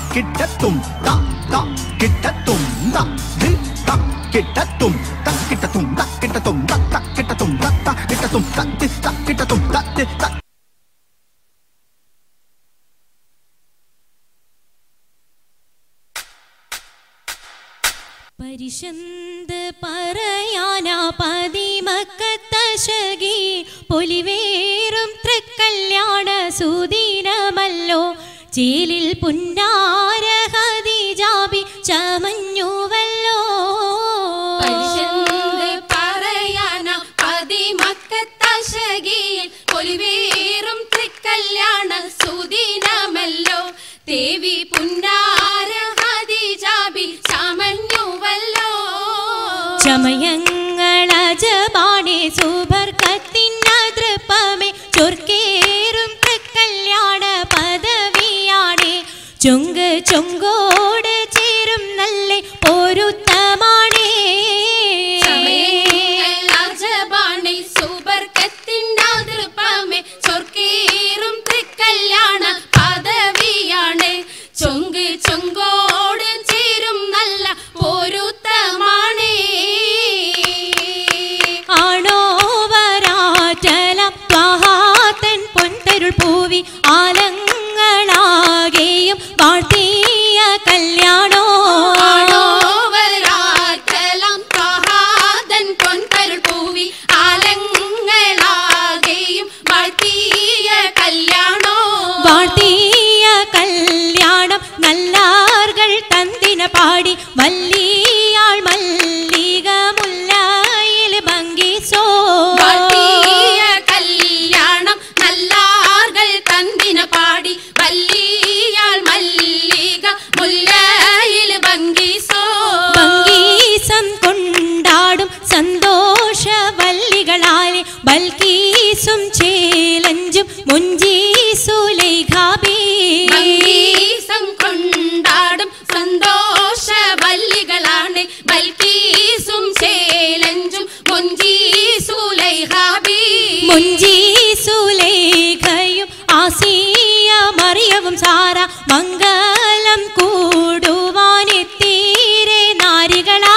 കിട്ടത്തും ത ത കിട്ടത്തും ത ദി ത കിട്ടത്തും ത കിട്ടത്തും ത കിട്ടത്തും ത ത കിട്ടത്തും ത ത കിട്ടത്തും ത ദി ത കിട്ടത്തും ത ദി ത പരിശന്ത് പറയാനാ പതിമക്കത്തശകി പൊലിവേറും തൃക്കല്യാണ സുദീനമല്ലോ ചേലിൽ പുന്നാര ഹദിജാബി ചമഞ്ഞുവല്ലോ പരിശന്ത് പറയാന പതിമക്കത്തശകിയിൽ പൊലിവേറും തൃക്കല്യാണ സുദിനമല്ലോ ദേവി പുന്നാര ഹദിജാബി ചമഞ്ഞുവല്ലോ ചമയങ്ങളജബാണെ സുബർക്കത്തിനതൃപ്പമേ ചൊർക്കേറും തൃക്കല്യാണ പദവിയാണെ ചൊങ്ക് ചൊങ്കോട് ചേരും നല്ല പൊരുത്തമാണേ അജബാണി സുബർക്കത്തിനാതൃപ്പമേ ചൊർക്കേറും തൃക്കല്യാണ പദവിയാണ് ചൊങ്ക് ചൊങ്കോട് ചേരും നല്ല പൊരുത്തമാണേ ആണോ വരാറ്റലം ത്വഹാത്തൻ പൊൻതരുൾ പൂവി ആലങ്ങളാകെയും വാഴ്ത്തിയ കല്യാണോ ആണോ വരാറ്റലം പ്രഹാദൻ പൊൻകരുൾ പൂവി ആലങ്ങളാകെയും വാഴ്ത്തിയ കല്യാണോ വാഴ്ത്തിയ കല്യാണം നല്ലാർകൾ തന്തിന പാടി വല്ലിയാൾ മല്ലിക മുല്ലായിൽ ഭംഗിസോ വാഴ്ത്തിയ കല്യാണം നല്ലാർകൾ തന്തിന പാടി വല്ലിയാൾ മല്ലിക മുല്ലയിൽ ഭംഗിസോ ഭംഗീസം കൊണ്ടാടും സന്തോഷ വല്ലികളാലെ ബൽക്കീസും ചേലഞ്ചും മുഞ്ചീസുലൈഖാബി ഭംഗീസം കൊണ്ടാടും സന്തോഷ വല്ലികളാണ് ബൽക്കീസും ചേലഞ്ചും മൊഞ്ചീസുലൈഹാബി മുഞ്ചീസുലേഖയും ആസിയ മറിയവും സാര മംഗലം കൂടുവാനെത്തീരെ നാരികളാ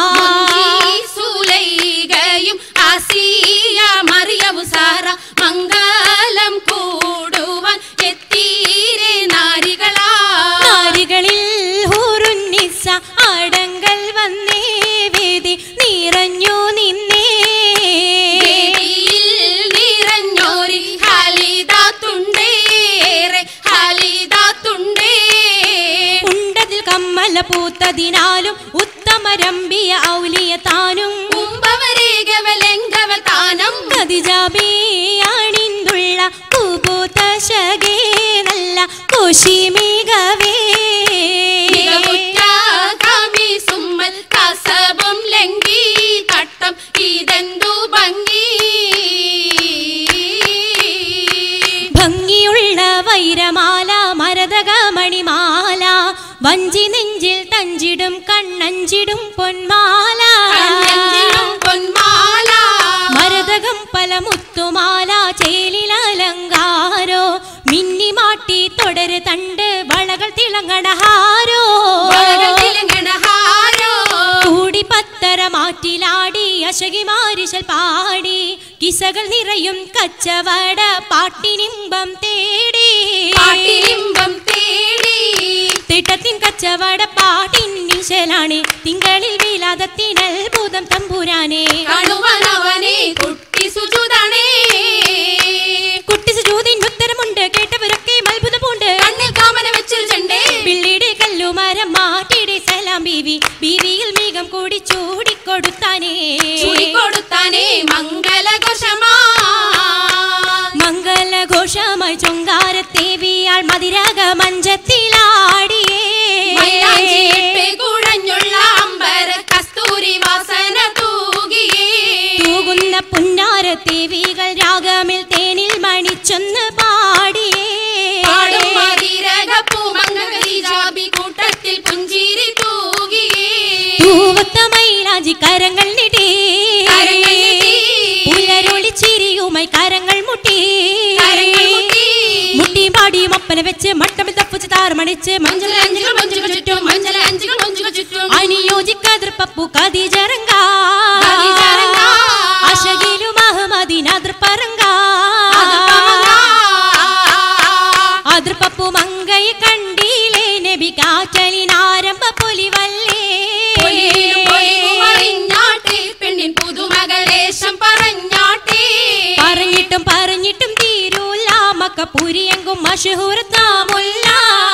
സുലൈകയും ആസിയ മറിയവു സാറ മംഗലം കൂടുവാൻ എത്തീരെ നാരികളാ നാരികളിൽ ഹൂറുന്നിസ അടങ്കൽ വന്നേ വേദി നിറഞ്ഞു നിന്നേ വേദിയിൽ നിറഞ്ഞോരി ഹാലിദാത്തുണ്ടേറെ ഹാലിദാത്തുണ്ടേ ഉണ്ടതിൽ കമ്മല പൂത്തതിനാലും ഉത്തമരമ്പിയ ഔലിയ താനും കുംഭവരേഖവലെങ്കവ താനം കതിജാബിയാണിന്തുള്ള പൂപൂത്ത ശകേ നല്ല കുശിമികവേ മികവുറ്റാകാമി സുമ്മൽ കസബും ലംഘി തട്ടം ഇതെന്തു ഭംഗി ഭംഗിയുള്ള വൈരമാല മരതക മണിമാല വഞ്ചി നെഞ്ചിൽ തഞ്ചിടും കണ്ണഞ്ചിടും പൊന്മാല കണ്ണഞ്ചിലും പൊന്മാല മരതകം പല മുത്തുമാല ചേലിലലങ്കാരോ മിന്നിമാട്ടി തുടര് തണ്ട് വളകൾ തിളങ്ങണഹാരോ വളകൾ തിളങ്ങണഹാരോ. കൂടി പത്തര മാറ്റിലാടി അശകിമാരിശൽ പാടി കിസകൾ നിറയും കച്ചവട പാട്ടിനിമ്പം തേടി പാട്ടിലിമ്പം തേടി തിട്ടത്തിൻ കച്ചവട പാട്ടിൻ നിശലാണ് തിങ്കളിൽ വിലാദത്തിനൽ ഭൂതം തമ്പുരാനെ കാണുവാനവനെ കുട്ടി സുജുതാണേ കുട്ടി സുജൂതിന് ഉത്തരമുണ്ട് കേട്ടവരൊക്കെ അത്ഭുതമുണ്ട് കണ്ണിൽ കാമന വെച്ചൊരു ചെണ്ടേ പിള്ളിയുടെ കല്ലുമരം മാറ്റിയുടെ സലാം ബീവി ബീവിയിൽ മീകം കൂടി ചൂടിക്കൊടുത്താനേ ചുടിക്കൊടുത്താനേ മംഗലഘോഷമാ മംഗലഘോഷമായി ചൊങ്കാരത്തേവിയാൾ മതിരക മഞ്ചത്തിലാടിയേ മൈലാഞ്ചിയിട്ട് കുഴഞ്ഞുള്ള അമ്പര കസ്തൂരി വാസന തൂകിയേ തൂകുന്ന പുന്നാരത്തേവികൾ രാഗമിൽ തേനിൽ മണിച്ചൊന്ന് പാടിയേ പാടും മതിരകപ്പൂമംഗീജാബി കൂട്ടത്തിൽ പുഞ്ചിരി തൂകിയേ തൂവത്ത മൈലാഞ്ചി കരങ്ങൾ നീട്ടി കരങ്ങൾ നീട്ടി. പുലരൊളി ചിരിയുമായി കരങ്ങൾ മുട്ടി കരങ്ങൾ മുട്ടി. മുട്ടിയും പാടിയും ഒപ്പന വെച്ച് മട്ടമിൽ തപ്പുച്ച് താ സ്റ്റാർ മണിച്ച് മഞ്ചല അഞ്ചുകൾ മഞ്ചുകൾ ചുറ്റും മഞ്ചല അഞ്ചുകൾ മഞ്ചുകൾ ചുറ്റും അനുയോജിക്കാതിർ പപ്പു കതിജറങ്ക കതിജറങ്ക. അശകിലു മഹമദിനാതിർ പറങ്ക അതിർ പപ്പു മങ്കയെ കണ്ടീലേ നബി കാറ്റലിനാരംഭ പൊലിവല്ലേ പൊലിയിലും പൊലിവും അറിഞ്ഞാട്ടെ പെണ്ണിൻ പുതുമകളേശം പറഞ്ഞാട്ടെ പറഞ്ഞിട്ടും പറഞ്ഞിട്ടും തീരൂല മക്ക പുരിയെങ്കും മഷഹൂരത്താമുല്ല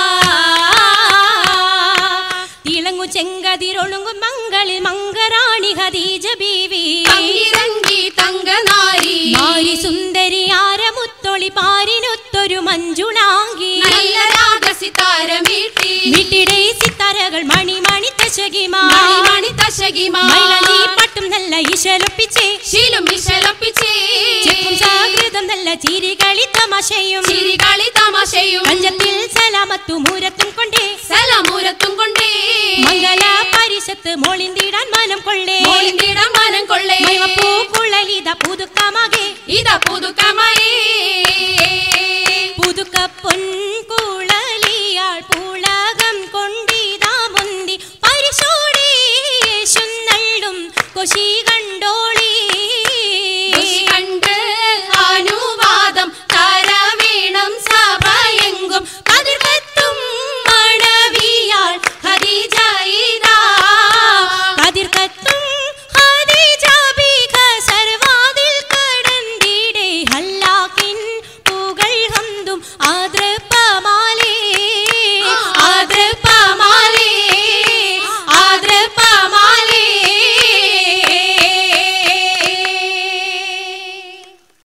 തിളങ്ങു ചെങ്കതിരൊളുങ്ങും മങ്ങളിൽ മങ്കറാണി ഖദീജ ബീവി തങ്ങിറങ്ങി തങ്കനാരി മാരി സുന്ദരി ആരമുത്തൊളി പാരിനൊത്തൊരു മഞ്ജുളാങ്കി നല്ല രാഗസിതാരമീട്ടി വീട്ടിടെ സിത്താരകൾ മണി മണി തശകിമാ മണി മണി തശകിമാ മൈലാഞ്ചി പട്ടും നല്ല ഇശലൊപ്പിച്ചേ ശീലും വിശലപ്പിച്ചേ ചെക്കും സാകൃതം നല്ല ചിരികളി തമാശയും ചിരികളി തമാശയും കഞ്ചത്തിൽ സലാമത്തു മൂരത്തും കൊണ്ടേ സലാമൂരത്തും കൊണ്ടേ മംഗല പരിശത്ത് മോളിന്തിടാൻ മനം കൊള്ളേ മോളിന്തിടം മനം കൊള്ളേ മൈവപ്പൂ കുഴലിത പുതുക്കമാകെ ഇതാ പുതുക്കമയേ പുതുക്ക പൊൻകുഴലിയാൾ പുളകം കൊണ്ടിതാ മുന്തി പരിശോടി യേശുന്നള്ളും കൊശി കണ്ടോളി ഋഷി കണ്ട് അനുവാദം കരവീണം സഭയെങ്കും കതിർക്കത്തും മണവിയാൾ ഖദീജ ഇതാ കതിർക്കത്തും ഖദീജ ബീഗ സർവാതിൽ കടന്തിടെ ഹല്ലാക്കിൻ പൂകൾ ഹന്തും ആ